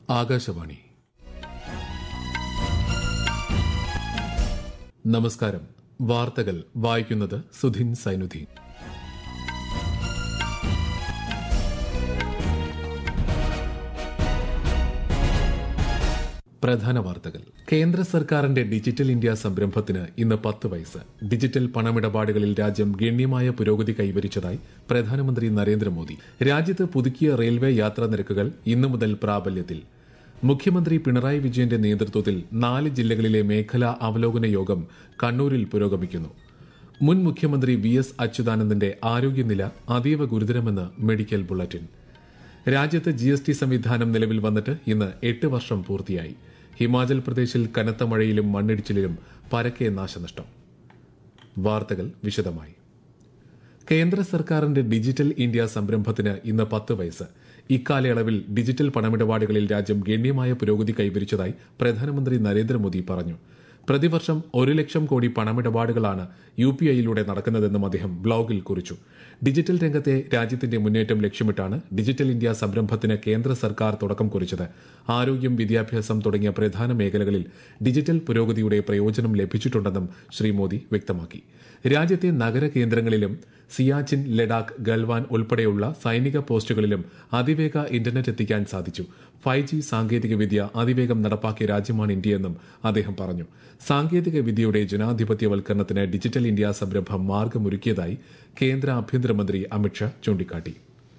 ആകാശവാണി നമസ്കാരം വാർത്തകൾ വായിക്കുന്നത് സുധിൻ സൈനുദ്ദീൻ പ്രധാന വാർത്തകൾ കേന്ദ്ര സർക്കാരിന്റെ ഡിജിറ്റൽ ഇന്ത്യ സംരംഭത്തിന് ഇന്ന് പത്ത് വയസ്സ് ഡിജിറ്റൽ പണമിടപാടുകളിൽ രാജ്യം ഗണ്യമായ പുരോഗതി കൈവരിച്ചതായി പ്രധാനമന്ത്രി നരേന്ദ്രമോദി രാജ്യത്ത് പുതുക്കിയ റെയിൽവേ യാത്രാ നിരക്കുകൾ ഇന്നു മുതൽ പ്രാബല്യത്തിൽ മുഖ്യമന്ത്രി പിണറായി വിജയന്റെ നേതൃത്വത്തിൽ നാല് ജില്ലകളിലെ മേഖലാ അവലോകന യോഗം കണ്ണൂരിൽ പുരോഗമിക്കുന്നു മുൻ മുഖ്യമന്ത്രി വി എസ് അച്യുതാനന്ദന്റെ ആരോഗ്യനില അതീവ ഗുരുതരമെന്ന് മെഡിക്കൽ ബുള്ളറ്റിൻ രാജ്യത്ത് ജി എസ് ടി സംവിധാനം നിലവിൽ വന്നിട്ട് ഇന്ന് എട്ട് വർഷം പൂർത്തിയായി ഹിമാചൽ പ്രദേശിൽ കനത്ത മഴയിലും മണ്ണിടിച്ചിലിലും പരക്കെ നാശനഷ്ടം വാർത്തകൾ വിശദമായി കേന്ദ്ര സർക്കാരിന്റെ ഡിജിറ്റൽ ഇന്ത്യ സംരംഭത്തിന് ഇന്ന് പത്ത് വയസ്സ് ഇക്കാലയളവിൽ ഡിജിറ്റൽ പണമിടപാടുകളിൽ രാജ്യം ഗണ്യമായ പുരോഗതി കൈവരിച്ചതായി പ്രധാനമന്ത്രി നരേന്ദ്രമോദി പറഞ്ഞു പ്രതിവർഷം ഒരു ലക്ഷം കോടി പണമിടപാടുകളാണ് യു പി ഐയിലൂടെ നടക്കുന്നതെന്നും അദ്ദേഹം ബ്ലോഗിൽ കുറിച്ചു ഡിജിറ്റൽ രംഗത്തെ രാജ്യത്തിന്റെ മുന്നേറ്റം ലക്ഷ്യമിട്ടാണ് ഡിജിറ്റൽ ഇന്ത്യ സംരംഭത്തിന് കേന്ദ്ര സർക്കാർ തുടക്കം കുറിച്ചത് ആരോഗ്യം വിദ്യാഭ്യാസം തുടങ്ങിയ പ്രധാന മേഖലകളിൽ ഡിജിറ്റൽ പുരോഗതിയുടെ പ്രയോജനം ലഭിച്ചിട്ടുണ്ടെന്നും ശ്രീ മോദി വ്യക്തമാക്കി രാജ്യത്തെ നഗര കേന്ദ്രങ്ങളിലും സിയാച്ചിൻ ലഡാക്ക് ഗൽവാൻ ഉൾപ്പെടെയുള്ള സൈനിക പോസ്റ്റുകളിലും അതിവേഗ ഇന്റർനെറ്റ് എത്തിക്കാൻ സാധിച്ചു ഫൈവ് ജി സാങ്കേതികവിദ്യ അതിവേഗം നടപ്പാക്കിയ രാജ്യമാണ് ഇന്ത്യയെന്നും അദ്ദേഹം പറഞ്ഞു സാങ്കേതിക വിദ്യയുടെ ജനാധിപത്യവൽക്കരണത്തിന് ഡിജിറ്റൽ ഇന്ത്യ സംരംഭം മാർഗമൊരുക്കിയതായി കേന്ദ്ര ആഭ്യന്തരമന്ത്രി അമിത്ഷാ ചൂണ്ടിക്കാട്ടി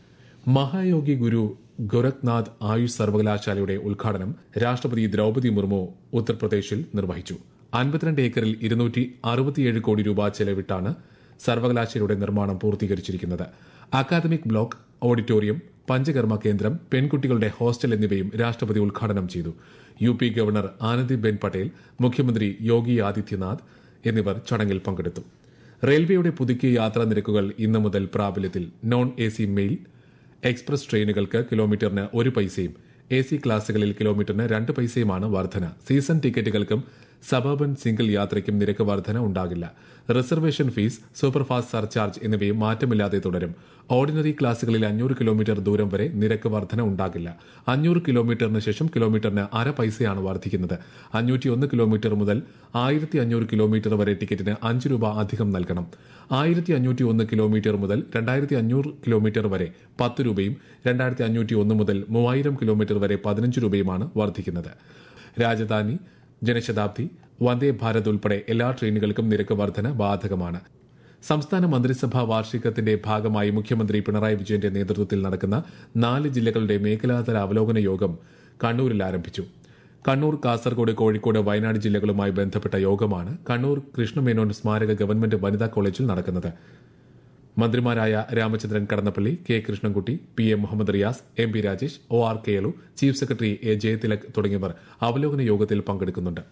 മഹായോഗി ഗുരു ഗോരഖ്നാഥ് ആയുഷ് സർവകലാശാലയുടെ ഉദ്ഘാടനം രാഷ്ട്രപതി ദ്രൌപതി മുർമു ഉത്തർപ്രദേശിൽ നിർവഹിച്ചു അൻപത്തിരണ്ട് ഏക്കറിൽ ഇരുന്നൂറ്റി അറുപത്തിയേഴ് കോടി രൂപ ചെലവിട്ടാണ് സർവകലാശാലയുടെ നിർമ്മാണം പൂർത്തീകരിച്ചിരിക്കുന്നത് അക്കാദമിക് ബ്ലോക്ക് ഓഡിറ്റോറിയം പഞ്ചകർമ്മ കേന്ദ്രം പെൺകുട്ടികളുടെ ഹോസ്റ്റൽ എന്നിവയും രാഷ്ട്രപതി ഉദ്ഘാടനം ചെയ്തു U P governor Anandiben Patel മുഖ്യമന്ത്രി യോഗി ആദിത്യനാഥ് എന്നിവർ ചടങ്ങിൽ പങ്കെടുത്തു റെയിൽവേയുടെ പുതുക്കിയ യാത്രാ നിരക്കുകൾ ഇന്നു മുതൽ പ്രാബല്യത്തിൽ non A C mail express ട്രെയിനുകൾക്ക് കിലോമീറ്ററിന് ഒരു പൈസയും എ സി ക്ലാസുകളിൽ കിലോമീറ്ററിന് രണ്ട് പൈസയുമാണ് വർധന സീസൺ ടിക്കറ്റുകൾക്കും സബർബൻ സിംഗിൾ യാത്രയ്ക്കും നിരക്ക് വർധന ഉണ്ടാകില്ല റിസർവേഷൻ ഫീസ് സൂപ്പർഫാസ്റ്റ് സർചാർജ് എന്നിവയും മാറ്റമില്ലാതെ തുടരും ഓർഡിനറി ക്ലാസുകളിൽ അഞ്ഞൂറ് കിലോമീറ്റർ ദൂരം വരെ നിരക്ക് വർധന ഉണ്ടാകില്ല അഞ്ഞൂറ് കിലോമീറ്ററിന് ശേഷം കിലോമീറ്ററിന് അര പൈസയാണ് വർദ്ധിക്കുന്നത് അഞ്ഞൂറ്റിയൊന്ന് കിലോമീറ്റർ മുതൽ ആയിരത്തി അഞ്ഞൂറ് കിലോമീറ്റർ വരെ ടിക്കറ്റിന് അഞ്ച് രൂപ അധികം നൽകണം ആയിരത്തി അഞ്ഞൂറ്റി ഒന്ന് കിലോമീറ്റർ മുതൽ രണ്ടായിരത്തി അഞ്ഞൂറ് കിലോമീറ്റർ വരെ പത്ത് രൂപയും രണ്ടായിരത്തി അഞ്ഞൂറ്റി ഒന്ന് മുതൽ മൂവായിരം കിലോമീറ്റർ വരെ പതിനഞ്ച് രൂപയുമാണ് വർദ്ധിക്കുന്നത് രാജധാനി ജനശതാബ്ദി വന്ദേ ഭാരത് ഉൾപ്പെടെ എല്ലാ ട്രെയിനുകൾക്കും നിരക്ക് വർധന ബാധകമാണ് സംസ്ഥാന മന്ത്രിസഭാ വാർഷികത്തിന്റെ ഭാഗമായി മുഖ്യമന്ത്രി പിണറായി വിജയന്റെ നേതൃത്വത്തിൽ നടക്കുന്ന നാല് ജില്ലകളുടെ മേഖലാതല അവലോകന യോഗം കണ്ണൂരിൽ ആരംഭിച്ചു കണ്ണൂർ കാസർഗോഡ് കോഴിക്കോട് വയനാട് ജില്ലകളുമായി ബന്ധപ്പെട്ട യോഗമാണ് കണ്ണൂർ കൃഷ്ണമേനോൻ സ്മാരക ഗവൺമെന്റ് വനിതാ കോളേജിൽ നടക്കുന്നത് മന്ത്രിമാരായ Ramachandran Kadannappally K Krishnankutty P A Muhammad Riyas M P Rajesh O R Kelu chief secretary A Jayathilak തുടങ്ങിയവർ അവലോകന യോഗത്തിൽ പങ്കെടുക്കുന്നുണ്ട്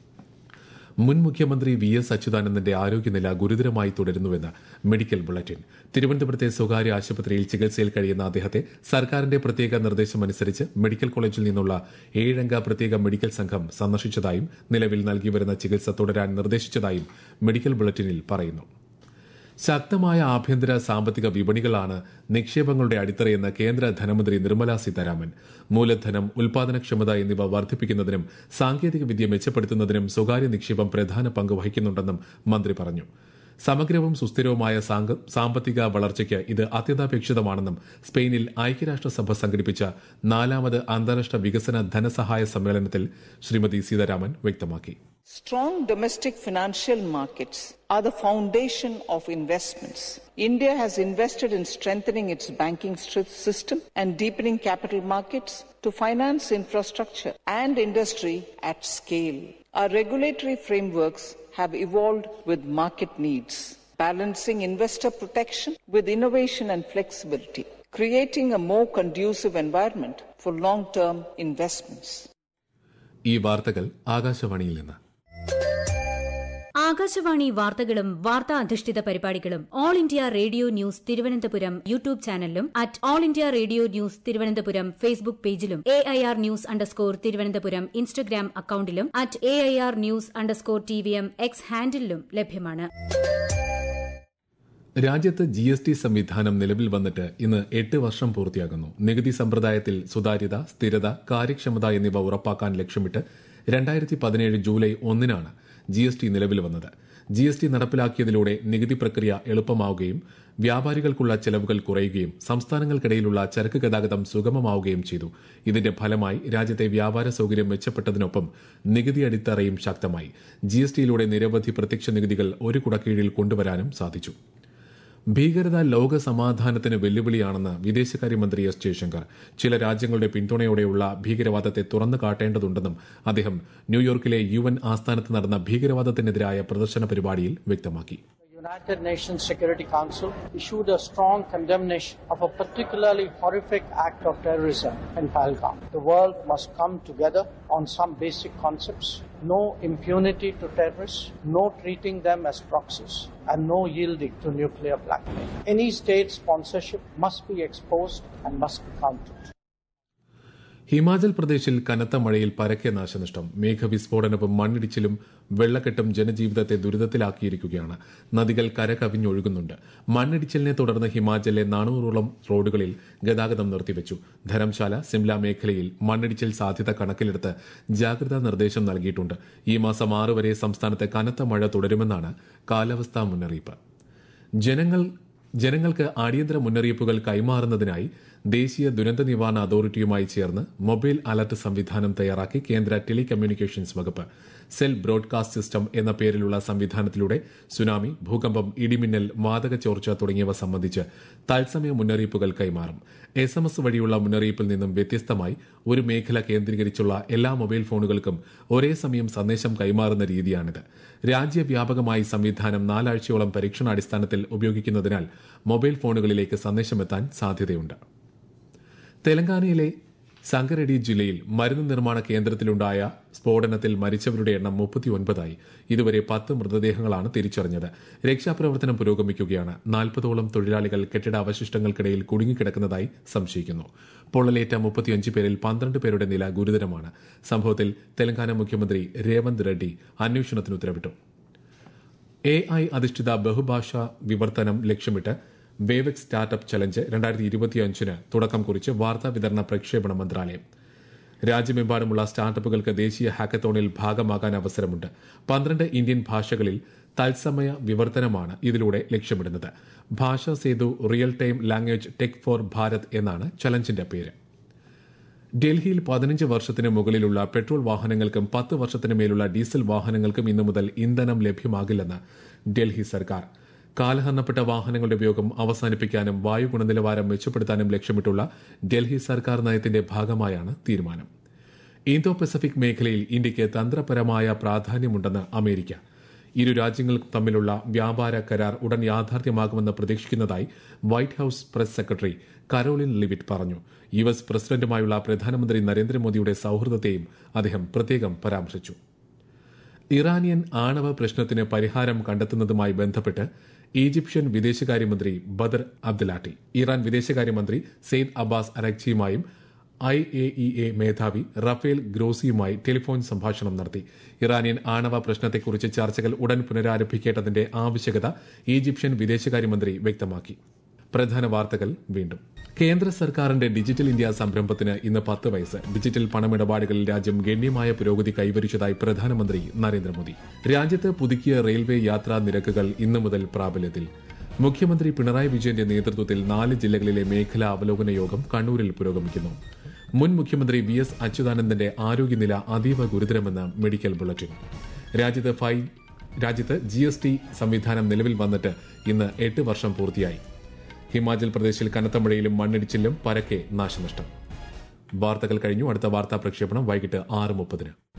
മുൻ മുഖ്യമന്ത്രി വി എസ് അച്യുതാനന്ദന്റെ ആരോഗ്യനില ഗുരുതരമായി തുടരുന്നുവെന്ന് മെഡിക്കൽ ബുള്ളറ്റിൻ തിരുവനന്തപുരത്തെ സ്വകാര്യ ആശുപത്രിയിൽ ചികിത്സയിൽ കഴിയുന്ന അദ്ദേഹത്തെ സർക്കാരിന്റെ പ്രത്യേക നിർദ്ദേശമനുസരിച്ച് മെഡിക്കൽ കോളേജിൽ നിന്നുള്ള ഏഴംഗ പ്രത്യേക മെഡിക്കൽ സംഘം സന്ദർശിച്ചതായും നിലവിൽ നൽകിവരുന്ന ചികിത്സ തുടരാൻ നിർദ്ദേശിച്ചതായും മെഡിക്കൽ ബുള്ളറ്റിനിൽ പറയുന്നു ശക്തമായ ആഭ്യന്തര സാമ്പത്തിക വിപണികളാണ് നിക്ഷേപങ്ങളുടെ അടിത്തറയെന്ന് കേന്ദ്ര ധനമന്ത്രി നിർമ്മല സീതാരാമൻ മൂലധനം ഉൽപാദനക്ഷമത എന്നിവ വർദ്ധിപ്പിക്കുന്നതിനും സാങ്കേതിക വിദ്യ മെച്ചപ്പെടുത്തുന്നതിനും സ്വകാര്യ നിക്ഷേപം പ്രധാന പങ്ക് വഹിക്കുന്നുണ്ടെന്നും മന്ത്രി പറഞ്ഞു സമഗ്രവും സുസ്ഥിരവുമായ സാമ്പത്തിക വളർച്ചയ്ക്ക് ഇത് അത്യന്താപേക്ഷിതമാണെന്നും സ്പെയിനിൽ ഐക്യരാഷ്ട്രസഭ സംഘടിപ്പിച്ച നാലാമത് അന്താരാഷ്ട്ര വികസന ധനസഹായ സമ്മേളനത്തിൽ ശ്രീമതി സീതാരാമൻ വ്യക്തമാക്കി Strong domestic financial markets are the foundation of investments. India has invested in strengthening its banking system and deepening capital markets to finance infrastructure and industry at scale. Our regulatory frameworks have evolved with market needs, balancing investor protection with innovation and flexibility, creating a more conducive environment for long term investments. ഈ വാർത്തകൾ ആകാശവാണിയിൽ നിന്ന് ആകാശവാണി വാർത്തകളും വാർത്താ അധിഷ്ഠിത പരിപാടികളും all India radio news Thiruvananthapuram YouTube ചാനലിലും at all India radio news Thiruvananthapuram Facebook പേജിലും A I R news underscore Thiruvananthapuram Instagram അക്കൌണ്ടിലും at A I R news underscore T V M X ഹാൻഡിലും ലഭ്യമാണ് രാജ്യത്ത് ജി എസ് ടി സംവിധാനം നിലവിൽ വന്നിട്ട് ഇന്ന് എട്ട് വർഷം പൂർത്തിയാകുന്നു നികുതി സമ്പ്രദായത്തിൽ സുതാര്യത സ്ഥിരത കാര്യക്ഷമത എന്നിവ ഉറപ്പാക്കാൻ ലക്ഷ്യമിട്ട് രണ്ടായിരത്തി പതിനേഴ് ജൂലൈ ഒന്നിനാണ് ജി എസ് ടി നിലവിൽ വന്നത് ജി എസ് ടി നടപ്പിലാക്കിയതിലൂടെ നികുതി പ്രക്രിയ എളുപ്പമാവുകയും വ്യാപാരികൾക്കുള്ള ചെലവുകൾ കുറയുകയും സംസ്ഥാനങ്ങൾക്കിടയിലുള്ള ചരക്ക് ഗതാഗതം സുഗമമാവുകയും ചെയ്തു ഇതിന്റെ ഫലമായി രാജ്യത്തെ വ്യാപാര സൌകര്യം മെച്ചപ്പെട്ടതിനൊപ്പം നികുതി അടിത്തറയും ശക്തമായി ജി എസ് ടിയിലൂടെ നിരവധി പ്രത്യക്ഷ നികുതികൾ ഒരു കുടക്കീഴിൽ കൊണ്ടുവരാനും സാധിച്ചു ഭീകരത ലോക സമാധാനത്തിന് വെല്ലുവിളിയാണെന്ന് വിദേശകാര്യമന്ത്രി എസ് ജയശങ്കർ ചില രാജ്യങ്ങളുടെ പിന്തുണയോടെയുള്ള ഭീകരവാദത്തെ തുറന്നു കാട്ടേണ്ടതുണ്ടെന്നും അദ്ദേഹം ന്യൂയോർക്കിലെ യു എൻ ആസ്ഥാനത്ത് നടന്ന ഭീകരവാദത്തിനെതിരായ പ്രദർശന പരിപാടിയിൽ വ്യക്തമാക്കി The United Nations Security Council issued a strong condemnation of a particularly horrific act of terrorism in Pahalgam. The world must come together on some basic concepts. No impunity to terrorists, no treating them as proxies, and no yielding to nuclear blackmail. Any state sponsorship must be exposed and must be countered. Himachal പ്രദേശിൽ കനത്ത മഴയിൽ പരക്കെ നാശനഷ്ടം മേഘവിസ്ഫോടനവും മണ്ണിടിച്ചിലും വെള്ളക്കെട്ടും ജനജീവിതത്തെ ദുരിതത്തിലാക്കിയിരിക്കുകയാണ് നദികൾ കരകവിഞ്ഞൊഴുകുന്നുണ്ട് മണ്ണിടിച്ചിലിനെ തുടർന്ന് ഹിമാചലിലെ നാനൂറോളം റോഡുകളിൽ ഗതാഗതം നിർത്തിവച്ചു ധരംശാല സിംല മേഖലയിൽ മണ്ണിടിച്ചിൽ സാധ്യത കണക്കിലെടുത്ത് ജാഗ്രതാ നിർദ്ദേശം നൽകിയിട്ടുണ്ട് ഈ മാസം ആറ് വരെ സംസ്ഥാനത്ത് കനത്ത മഴ തുടരുമെന്നാണ് കാലാവസ്ഥാ മുന്നറിയിപ്പ് ജനങ്ങൾ ജനങ്ങൾക്ക് അടിയന്തര മുന്നറിയിപ്പുകൾ കൈമാറുന്നതിനായി ദേശീയ ദുരന്ത നിവാരണ അതോറിറ്റിയുമായി ചേർന്ന് മൊബൈൽ അലർട്ട് സംവിധാനം തയ്യാറാക്കി കേന്ദ്ര ടെലികമ്മ്യൂണിക്കേഷൻസ് വകുപ്പ് സെൽ ബ്രോഡ്കാസ്റ്റ് സിസ്റ്റം എന്ന പേരിലുള്ള സംവിധാനത്തിലൂടെ സുനാമി ഭൂകമ്പം ഇടിമിന്നൽ വാതക ചോർച്ച തുടങ്ങിയവ സംബന്ധിച്ച് തത്സമയ മുന്നറിയിപ്പുകൾ കൈമാറും എസ് എം എസ് വഴിയുള്ള മുന്നറിയിപ്പിൽ നിന്നും വ്യത്യസ്തമായി ഒരു മേഖല കേന്ദ്രീകരിച്ചുള്ള എല്ലാ മൊബൈൽ ഫോണുകൾക്കും ഒരേ സമയം സന്ദേശം കൈമാറുന്ന രീതിയാണിത് രാജ്യവ്യാപകമായി സംവിധാനം നാലാഴ്ചയോളം പരീക്ഷണാടിസ്ഥാനത്തിൽ ഉപയോഗിക്കുന്നതിനാൽ മൊബൈൽ ഫോണുകളിലേക്ക് സന്ദേശമെത്താൻ സാധ്യതയുണ്ട് തെലങ്കാനയിലെ സംഗറെഡി ജില്ലയിൽ മരുന്ന് നിർമ്മാണ കേന്ദ്രത്തിലുണ്ടായ സ്ഫോടനത്തിൽ മരിച്ചവരുടെ എണ്ണം മുപ്പത്തിയൊൻപതായി ഇതുവരെ പത്ത് മൃതദേഹങ്ങളാണ് തിരിച്ചറിഞ്ഞത് രക്ഷാപ്രവർത്തനം പുരോഗമിക്കുകയാണ് നാൽപ്പതോളം തൊഴിലാളികൾ കെട്ടിട അവശിഷ്ടങ്ങൾക്കിടയിൽ കുടുങ്ങിക്കിടക്കുന്നതായി സംശയിക്കുന്നു പൊള്ളലേറ്റ മുപ്പത്തിയഞ്ച് പേരിൽ പന്ത്രണ്ട് പേരുടെ നില ഗുരുതരമാണ് സംഭവത്തിൽ തെലങ്കാന മുഖ്യമന്ത്രി രേവന്ത് റെഡ്ഡി അന്വേഷണത്തിന് ഉത്തരവിട്ടു എ ഐ അധിഷ്ഠിത ബഹുഭാഷാ വിവർത്തനം ലക്ഷ്യമിട്ട് വേവെക് സ്റ്റാർട്ടപ്പ് ചലഞ്ച് രണ്ടായിരത്തി ഇരുപത്തിയഞ്ചിന് തുടക്കം കുറിച്ച് വാർത്താ വിതരണ പ്രക്ഷേപണ മന്ത്രാലയം രാജ്യമെമ്പാടുമുള്ള സ്റ്റാർട്ടപ്പുകൾക്ക് ദേശീയ ഹാക്കത്തോണിൽ ഭാഗമാകാൻ അവസരമുണ്ട് പന്ത്രണ്ട് ഇന്ത്യൻ ഭാഷകളിൽ തത്സമയ വിവർത്തനമാണ് ഇതിലൂടെ ലക്ഷ്യമിടുന്നത് Bhasha Setu real time language tech for Bharat എന്നാണ് ചലഞ്ചിന്റെ പേര് ഡൽഹിയിൽ പതിനഞ്ച് വർഷത്തിന് മുകളിലുള്ള പെട്രോൾ വാഹനങ്ങൾക്കും പത്ത് വർഷത്തിന് മേലുള്ള ഡീസൽ വാഹനങ്ങൾക്കും ഇന്നു മുതൽ ഇന്ധനം ലഭ്യമാകില്ലെന്ന് ഡൽഹി സർക്കാർ കാലഹരണപ്പെട്ട വാഹനങ്ങളുടെ ഉപയോഗം അവസാനിപ്പിക്കാനും വായു ഗുണനിലവാരം മെച്ചപ്പെടുത്താനും ലക്ഷ്യമിട്ടുള്ള ഡൽഹി സർക്കാർ നയത്തിന്റെ ഭാഗമായാണ് തീരുമാനം ഇന്തോ പസഫിക് മേഖലയിൽ ഇന്ത്യയ്ക്ക് തന്ത്രപരമായ പ്രാധാന്യമുണ്ടെന്ന് അമേരിക്ക ഇരു രാജ്യങ്ങളും തമ്മിലുള്ള വ്യാപാര കരാർ ഉടൻ യാഥാർത്ഥ്യമാകുമെന്ന് പ്രതീക്ഷിക്കുന്നതായി White House press secretary Karoline Leavitt പറഞ്ഞു യു എസ് പ്രസിഡന്റുമായുള്ള പ്രധാനമന്ത്രി നരേന്ദ്രമോദിയുടെ സൌഹൃദത്തെയും അദ്ദേഹം പ്രത്യേകം പരാമർശിച്ചു ഇറാനിയൻ ആണവ പ്രശ്നത്തിന് പരിഹാരം കണ്ടെത്തുന്നതുമായി ബന്ധപ്പെട്ട് ഈജിപ്ഷ്യൻ വിദേശകാര്യമന്ത്രി ബദർ അബ്ദുലാട്ടി ഇറാൻ വിദേശകാര്യമന്ത്രി സെയ്ദ് അബ്ബാസ് അരക്ചിയുമായും ഐ എ ഇ എ മേധാവി റഫേൽ ഗ്രോസിയുമായി ടെലിഫോൺ സംഭാഷണം നടത്തി ഇറാനിയൻ ആണവ പ്രശ്നത്തെക്കുറിച്ച് ചർച്ചകൾ ഉടൻ പുനരാരംഭിക്കേണ്ടതിന്റെ ആവശ്യകത ഈജിപ്ഷ്യൻ വിദേശകാര്യമന്ത്രി വ്യക്തമാക്കി പ്രധാന വാർത്തകൾ വീണ്ടും കേന്ദ്ര സർക്കാരിന്റെ ഡിജിറ്റൽ ഇന്ത്യ സംരംഭത്തിന് ഇന്ന് പത്ത് വയസ്സ് ഡിജിറ്റൽ പണമിടപാടുകളിൽ രാജ്യം ഗണ്യമായ പുരോഗതി കൈവരിച്ചതായി പ്രധാനമന്ത്രി നരേന്ദ്രമോദി രാജ്യത്ത് പുതുക്കിയ റെയിൽവേ യാത്രാ നിരക്കുകൾ ഇന്നു മുതൽ പ്രാബല്യത്തിൽ മുഖ്യമന്ത്രി പിണറായി വിജയന്റെ നേതൃത്വത്തിൽ നാല് ജില്ലകളിലെ മേഖലാ അവലോകന യോഗം കണ്ണൂരിൽ പുരോഗമിക്കുന്നു മുൻ മുഖ്യമന്ത്രി വി എസ് അച്യുതാനന്ദന്റെ ആരോഗ്യനില അതീവ ഗുരുതരമെന്ന് മെഡിക്കൽ ബുള്ളറ്റിൻ രാജ്യത്ത് ഫൈ രാജ്യത്ത് ജി എസ് ടി സംവിധാനം നിലവിൽ വന്നിട്ട് ഇന്ന് എട്ട് വർഷം പൂർത്തിയായി ഹിമാചൽ പ്രദേശിൽ കനത്ത മഴയിലും മണ്ണിടിച്ചിലും പരക്കെ നാശനഷ്ടം വാർത്തകൾ കഴിഞ്ഞു അടുത്ത വാർത്താ പ്രക്ഷേപണം വൈകിട്ട് ആറ് മുപ്പതിന്